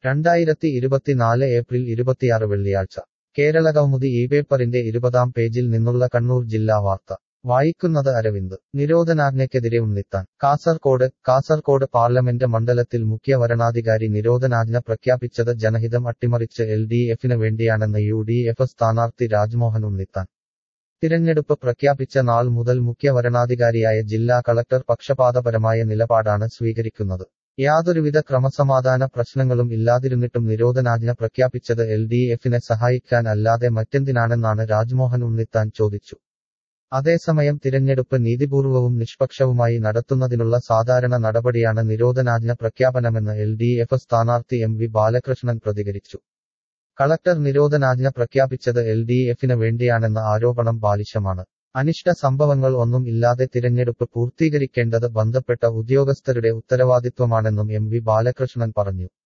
രണ്ടായിരത്തി ഇരുപത്തിനാല് ഏപ്രിൽ ഇരുപത്തിയാറ് വെള്ളിയാഴ്ച കേരള കൗമുദി ഈ പേപ്പറിന്റെ ഇരുപതാം പേജിൽ നിന്നുള്ള കണ്ണൂർ ജില്ലാ വാർത്ത വായിക്കുന്നത് അരവിന്ദ് നിരോധനാജ്ഞയ്ക്കെതിരെ ഉണ്ണിത്താൻ കാസർകോട് കാസർകോട് പാർലമെന്റ് മണ്ഡലത്തിൽ മുഖ്യ വരണാധികാരി നിരോധനാജ്ഞ പ്രഖ്യാപിച്ചത് ജനഹിതം അട്ടിമറിച്ച് എൽ ഡി എഫിന് വേണ്ടിയാണെന്ന് യു ഡി എഫ് സ്ഥാനാർത്ഥി രാജ്മോഹൻ ഉണ്ണിത്താൻ തിരഞ്ഞെടുപ്പ് പ്രഖ്യാപിച്ച നാൾ മുതൽ മുഖ്യ വരണാധികാരിയായ ജില്ലാ കളക്ടർ പക്ഷപാതപരമായ നിലപാടാണ് സ്വീകരിക്കുന്നത് യാതൊരുവിധ ക്രമസമാധാന പ്രശ്നങ്ങളും ഇല്ലാതിരുന്നിട്ടും നിരോധനാജ്ഞ പ്രഖ്യാപിച്ചത് എൽ ഡി എഫിനെ സഹായിക്കാൻ അല്ലാതെ മറ്റെന്തിനാണെന്നാണ് രാജ്മോഹൻ ഉണ്ണിത്താൻ ചോദിച്ചു അതേസമയം തിരഞ്ഞെടുപ്പ് നീതിപൂർവവും നിഷ്പക്ഷവുമായി നടത്തുന്നതിനുള്ള സാധാരണ നടപടിയാണ് നിരോധനാജ്ഞ പ്രഖ്യാപനമെന്ന് എൽ ഡി എഫ് സ്ഥാനാർത്ഥി എം വി ബാലകൃഷ്ണൻ പ്രതികരിച്ചു കളക്ടർ നിരോധനാജ്ഞ പ്രഖ്യാപിച്ചത് എൽ ഡി എഫിന് വേണ്ടിയാണെന്ന ആരോപണം ബാലിശമാണ് അനിഷ്ട സംഭവങ്ങൾ ഒന്നും ഇല്ലാതെ തിരഞ്ഞെടുപ്പ് പൂർത്തീകരിക്കേണ്ടത് ബന്ധപ്പെട്ട ഉദ്യോഗസ്ഥരുടെ ഉത്തരവാദിത്വമാണെന്നും എം വി ബാലകൃഷ്ണൻ പറഞ്ഞു